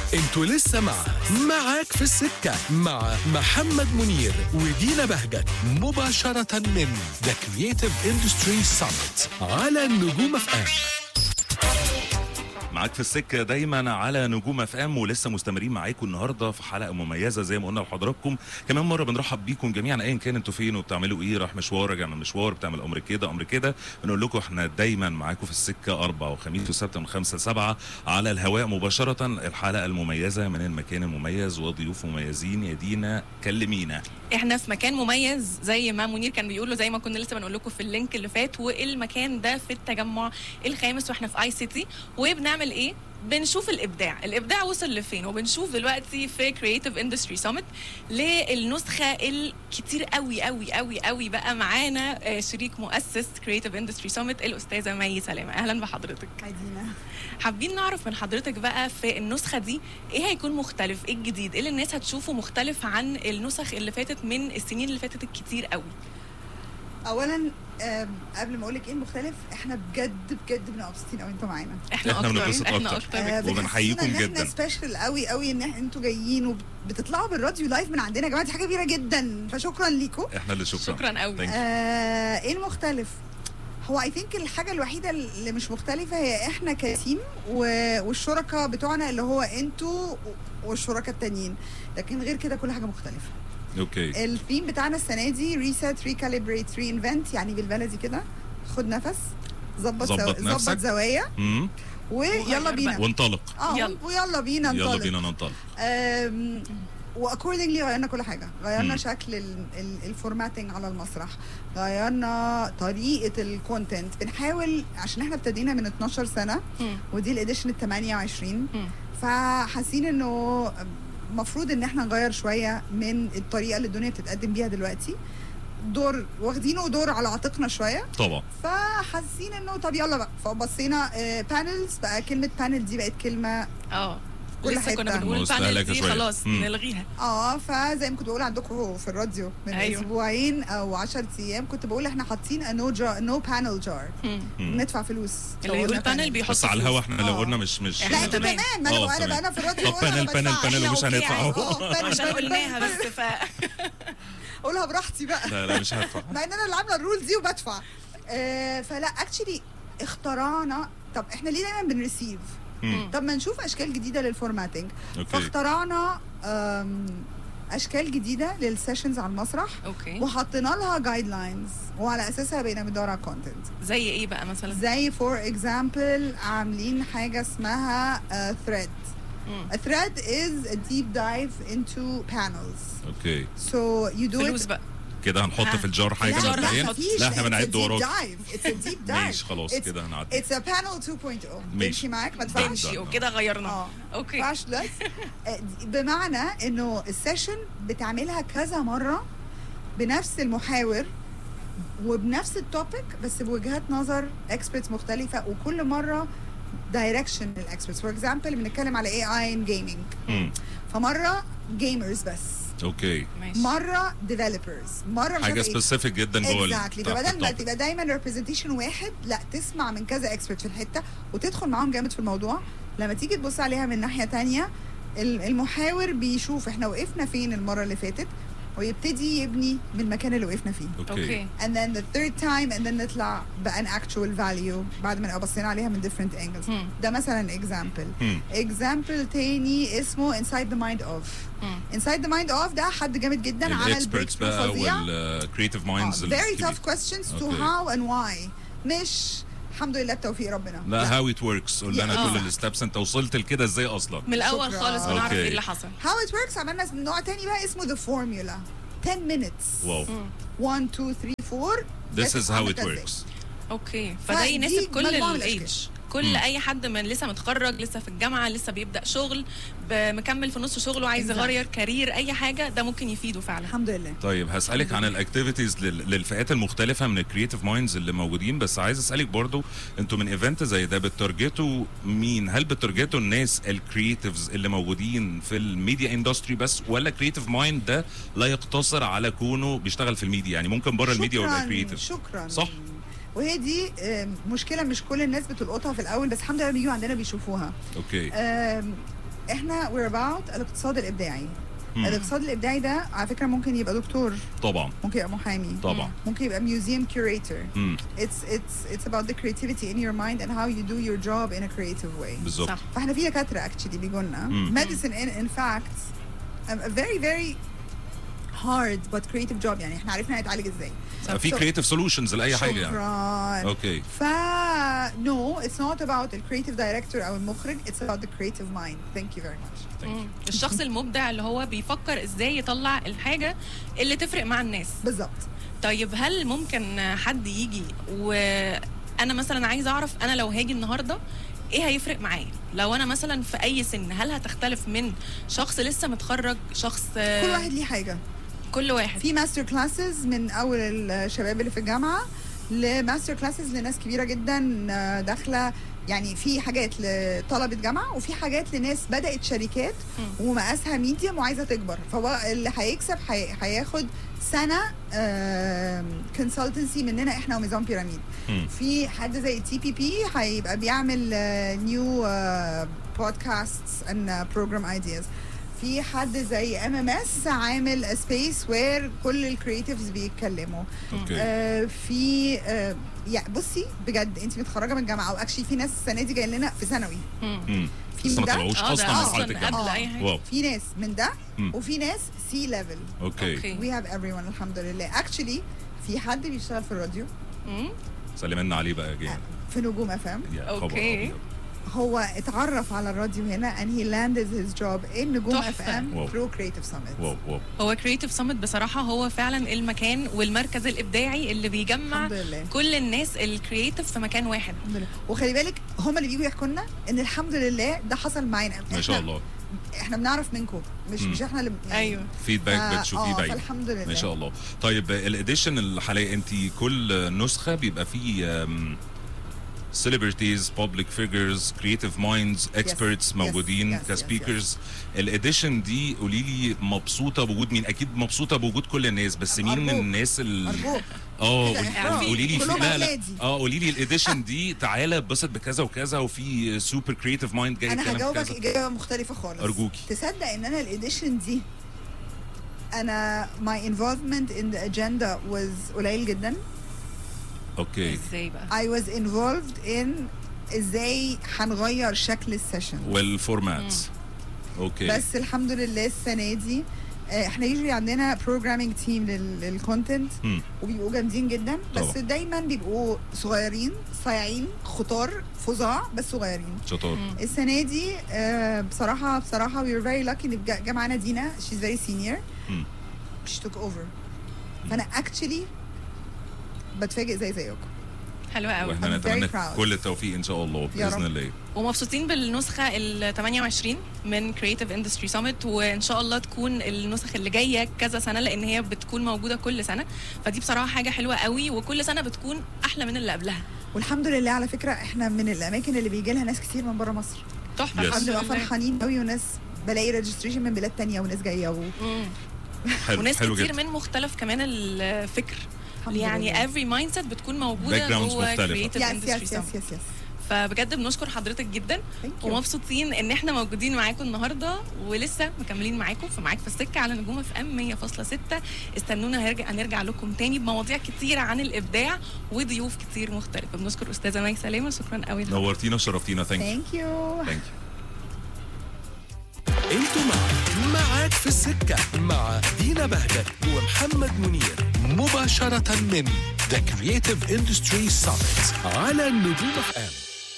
انتوا لسه مع معاك في السكة مع محمد منير ودينا بهجت مباشرة من ذا كرييتيف اندستري Summit على النجوم اف ام معاك في السكه دايما على نجوم اف ام ولسه مستمرين معاكم النهارده في حلقه مميزه زي ما قلنا لحضراتكم كمان مره بنرحب بيكم جميعا ايا كان انتوا فين وبتعملوا ايه رايح مشوار راجع من مشوار بتعمل امر كده امر كده بنقول لكم احنا دايما معاكم في السكه اربع وخميس وسبت من خمسة سبعة على الهواء مباشره الحلقه المميزه من المكان المميز وضيوف مميزين يا دينا كلمينا احنا في مكان مميز زي ما منير كان بيقول له زي ما كنا لسه بنقول لكم في اللينك اللي فات والمكان ده في التجمع الخامس واحنا في اي سيتي وبنعمل ايه بنشوف الابداع الابداع وصل لفين وبنشوف دلوقتي في كرييتيف اندستري سامت للنسخه الكتير قوي قوي قوي قوي بقى معانا آه، شريك مؤسس كرييتيف اندستري سامت الاستاذه مي سلامه اهلا بحضرتك مدينة حابين نعرف من حضرتك بقى في النسخه دي ايه هيكون مختلف ايه الجديد ايه اللي الناس هتشوفه مختلف عن النسخ اللي فاتت من السنين اللي فاتت الكتير قوي اولا آم، قبل ما اقول لك ايه المختلف احنا بجد بجد بنبقى مبسوطين قوي انتوا معانا احنا, إحنا بننبسط اكتر احنا أكتر. اكتر آه، بكتير. وبنحييكم بتحسسونا ان جداً. احنا سبيشال قوي قوي ان إح- انتوا جايين وبتطلعوا بالراديو لايف من عندنا يا جماعه دي حاجه كبيره جدا فشكرا ليكم احنا اللي شكرا شكرا قوي Thank you. آه ايه المختلف هو اي ثينك الحاجه الوحيده اللي مش مختلفه هي احنا كتيم و- والشركاء بتوعنا اللي هو انتوا والشركاء التانيين لكن غير كده كل حاجه مختلفه اوكي الثيم بتاعنا السنه دي ريسيت ريكاليبريت ري انفنت يعني بالبلدي كده خد نفس ظبط ظبط زو- نفسك. ظبط زوايا مم. ويلا وغير بينا بقى. وانطلق اه يلا. ويلا بينا يلا ننطلق بينا ننطلق واكوردنجلي غيرنا كل حاجه غيرنا مم. شكل ال- ال- الفورماتنج على المسرح غيرنا طريقه الكونتنت بنحاول عشان احنا ابتدينا من 12 سنه مم. ودي الاديشن ال 28 مم. فحاسين انه المفروض ان احنا نغير شويه من الطريقه اللي الدنيا بتتقدم بيها دلوقتي دور واخدينه دور على عاتقنا شويه طبعا فحاسين انه طب يلا بقى فبصينا بانلز بقى كلمه بانل دي بقت كلمه اه كل لسه كنا حتة. بنقول مستهلكة البانل دي شوية. خلاص مم. نلغيها اه فزي ما كنت بقول عندكم في الراديو من أيوة. أيوه. اسبوعين او 10 ايام كنت بقول احنا حاطين نو جار نو بانل جار مم. مم. بندفع فلوس اللي لو يقول قلنا بانل panel. بيحط بس على فلوس. الهوا احنا لو آه. قلنا مش مش إحنا لا انتوا تمام. تمام ما آه، انا بقى انا تمام. بقى انا في الراديو طب بقول أنا بانل ما بانل بدفعش. بانل ومش أوكي، هندفع عادي. اه بانل عشان بانل قلناها بانل. بس ف اقولها براحتي بقى لا لا مش هدفع مع ان انا اللي عامله الرول دي وبدفع آه فلا اكشلي اخترعنا طب احنا ليه دايما بنريسيف مم. طب ما نشوف اشكال جديده للفورماتنج اوكي فاخترعنا آم، اشكال جديده للسيشنز على المسرح اوكي وحطينا لها جايد لاينز وعلى اساسها بقينا بندور على كونتنت زي ايه بقى مثلا زي فور اكزامبل عاملين حاجه اسمها ثريد مم. A thread is a deep dive into panels. اوكي So you do فلوس it بقى كده هنحط آه. في الجار حاجه لا، لا، مبدئيا مفيش لا احنا it's a بنعد deep وراك dive. It's a deep dive. ماشي خلاص It's- كده هنعدي It's a panel 2.0 ماشي. تمشي معاك ما تدفعش تمشي ده. وكده غيرنا اه اوكي ينفعش بس آه، بمعنى انه السيشن بتعملها كذا مره بنفس المحاور وبنفس التوبيك بس بوجهات نظر اكسبرتس مختلفه وكل مره دايركشن الاكسبرتس فور اكزامبل بنتكلم على اي اي ان جيمنج مم. فمره جيمرز بس اوكي ماشي مره ديفلوبرز مره مش حاجه عارفة إيه. سبيسيفيك جدا جوه ال- اكزاكتلي تحت فبدل ما التوبيك. تبقى دايما ريبرزنتيشن واحد لا تسمع من كذا اكسبرت في الحته وتدخل معاهم جامد في الموضوع لما تيجي تبص عليها من ناحيه تانية ال- المحاور بيشوف احنا وقفنا فين المره اللي فاتت ويبتدي يبني من المكان اللي وقفنا فيه اوكي اوكي and then the third time and then نطلع بان actual value بعد ما نبقى بصينا عليها من different angles مم. ده مثلا example مم. example تاني اسمه inside the mind of مم. inside the mind of ده حد جامد جدا عمل الاكسبرتس breakthrough بقى فظيع والكريتيف آه، مايندز very tough questions to Okay. how and why مش الحمد لله بتوفيق ربنا لا هاو ات وركس قول لنا Yeah. كل الستبس انت وصلت لكده ازاي اصلا من الاول شكراً. خالص بنعرف أوكي. ايه اللي حصل how it works عملنا نوع تاني بقى اسمه the formula 10 minutes واو 1 2 3 4 this is how it عملت إزاي. works اوكي فده فدي يناسب كل مجموعة من الايدج كل مم. اي حد من لسه متخرج لسه في الجامعه لسه بيبدا شغل ب- مكمل في نص شغله عايز Exactly. يغير كارير اي حاجه ده ممكن يفيده فعلا الحمد لله طيب هسألك عن الاكتيفيتيز للفئات المختلفة من الكرييتيف مايندز اللي موجودين بس عايز اسألك برضو انتوا من ايفنت زي ده بتارجتوا مين؟ هل بتارجتوا الناس الكرييتيفز اللي موجودين في الميديا اندستري بس ولا كرييتيف مايند ده لا يقتصر على كونه بيشتغل في الميديا يعني ممكن بره الميديا ويبقى شكراً، كرييتيف شكرا صح؟ وهي دي آم، مشكله مش كل الناس بتلقطها في الاول بس الحمد لله بيجوا عندنا بيشوفوها اوكي آم، احنا we're about الاقتصاد الابداعي مم. الاقتصاد الابداعي ده على فكره ممكن يبقى دكتور طبعا ممكن يبقى محامي طبعا ممكن يبقى museum curator مم. it's it's it's about the creativity in your mind and how you do your job in a creative way بالظبط صح فاحنا في دكاتره actually بيجوا لنا مم. medicine in, in fact um, a very very hard but creative job يعني احنا عرفنا نتعالج ازاي في So- كريتيف سولوشنز لاي حاجه يعني شكرا اوكي ف no it's not about the creative director او المخرج it's about the creative mind thank you very much Thank you. مم. الشخص المبدع اللي هو بيفكر ازاي يطلع الحاجه اللي تفرق مع الناس بالظبط طيب هل ممكن حد يجي وانا مثلا عايزه اعرف انا لو هاجي النهارده ايه هيفرق معايا لو انا مثلا في اي سن هل هتختلف من شخص لسه متخرج شخص كل واحد ليه حاجه كل واحد في ماستر كلاسز من اول الشباب اللي في الجامعه لماستر كلاسز لناس كبيره جدا آه، داخله يعني في حاجات لطلبه جامعه وفي حاجات لناس بدات شركات مم. ومقاسها ميديوم وعايزه تكبر فهو اللي هيكسب هي- هياخد سنه كونسلتنسي مننا احنا وميزان بيراميد مم. في حد زي تي بي بي هيبقى بيعمل نيو بودكاست اند بروجرام ايدياز في حد زي ام ام اس عامل سبيس وير كل الكريتيفز بيتكلموا اوكي آه في آه يعني بصي بجد انت متخرجه من الجامعه او اكشلي في ناس السنه دي جاي لنا في ثانوي مم. مم. في لسه من ما ده طلعوش اه ده اصلا مرحله اصلا الجامعه قبل اي حاجه واو في ناس من ده مم. وفي ناس سي ليفل اوكي اوكي وي هاف ايفري ون الحمد لله اكشلي في حد بيشتغل في الراديو مم. سلمنا عليه بقى جامد في نجوم اف ام يا خبر أوكي. أبيض. هو اتعرف على الراديو هنا and he landed his job in نجوم اف تحفة. ام واو. through creative summit واو واو هو كريتيف سمت بصراحه هو فعلا المكان والمركز الابداعي اللي بيجمع الحمد لله كل الناس الكرييتيف في مكان واحد الحمد لله وخلي بالك هم اللي بيجوا يحكوا لنا ان الحمد لله ده حصل معانا ما شاء إحنا- الله احنا بنعرف منكم مش مم. مش احنا اللي يعني ايوه فيدباك ف- بتشوفيه آه، باين فالحمد لله ما شاء الله طيب الاديشن الحاليه انت كل نسخه بيبقى فيه سيلبرتيز بابليك فيجرز كريتيف مايندز اكسبرتس yes, موجودين yes, yes, كسبيكرز الاديشن دي قولي لي مبسوطه بوجود مين اكيد مبسوطه بوجود كل الناس بس مين من أرجوك. الناس ال ارجوك اه كده قولي- إحراج. قولي لي في كلهم لا لا أولادي. اه قولي لي الاديشن دي تعالى اتبسط بكذا وكذا وفي سوبر كريتيف مايند جاي انا يتكلم في هجاوبك كذا اجابه مختلفه خالص أرجوكي. تصدق ان انا الاديشن دي انا my involvement in the agenda was قليل جدا اوكي ازاي بقى I was involved in ازاي هنغير شكل السيشن والفورمات اوكي بس الحمد لله السنه دي آه، احنا يجري عندنا بروجرامينج تيم للكونتنت مم. وبيبقوا جامدين جدا بس طبعا. دايما بيبقوا صغيرين صايعين خطار فظاع بس صغيرين شطار السنه دي آه، بصراحه بصراحه we were very lucky ان جا جا معانا دينا she's very senior مم. she took over فانا actually بتفاجئ زي زيكم حلوه قوي واحنا I'm very نتمنى proud. كل التوفيق ان شاء الله يا باذن رب. الله ومبسوطين بالنسخه ال 28 من كريتيف اندستري سامت وان شاء الله تكون النسخ اللي جايه كذا سنه لان هي بتكون موجوده كل سنه فدي بصراحه حاجه حلوه قوي وكل سنه بتكون احلى من اللي قبلها والحمد لله على فكره احنا من الاماكن اللي بيجي لها ناس كتير من بره مصر تحفه Yes. الحمد بنبقى لله فرحانين قوي وناس بلاقي ريجستريشن من بلاد تانية وناس جايه و... مم. حلو وناس حلو كتير جدا من مختلف كمان الفكر الحمد يعني لله. every mindset بتكون موجوده Backgrounds جوه مختلفة. كريتيف يس اندستري يس سامت يس يس يس فبجد بنشكر حضرتك جدا ثانك يو ومبسوطين ان احنا موجودين معاكم النهارده ولسه مكملين معاكم في معاك في السكه على نجوم اف ام 100.6 استنونا هنرجع هنرجع لكم تاني بمواضيع كتيره عن الابداع وضيوف كتير مختلفه بنشكر استاذه مي سلامه شكرا قوي لحضرتك. نورتينا وشرفتينا ثانك يو ثانك يو ثانك يو انتوا مع معاك في السكة مع دينا بهجت ومحمد منير مباشرة من The Creative Industry Summit على نجوم اف ام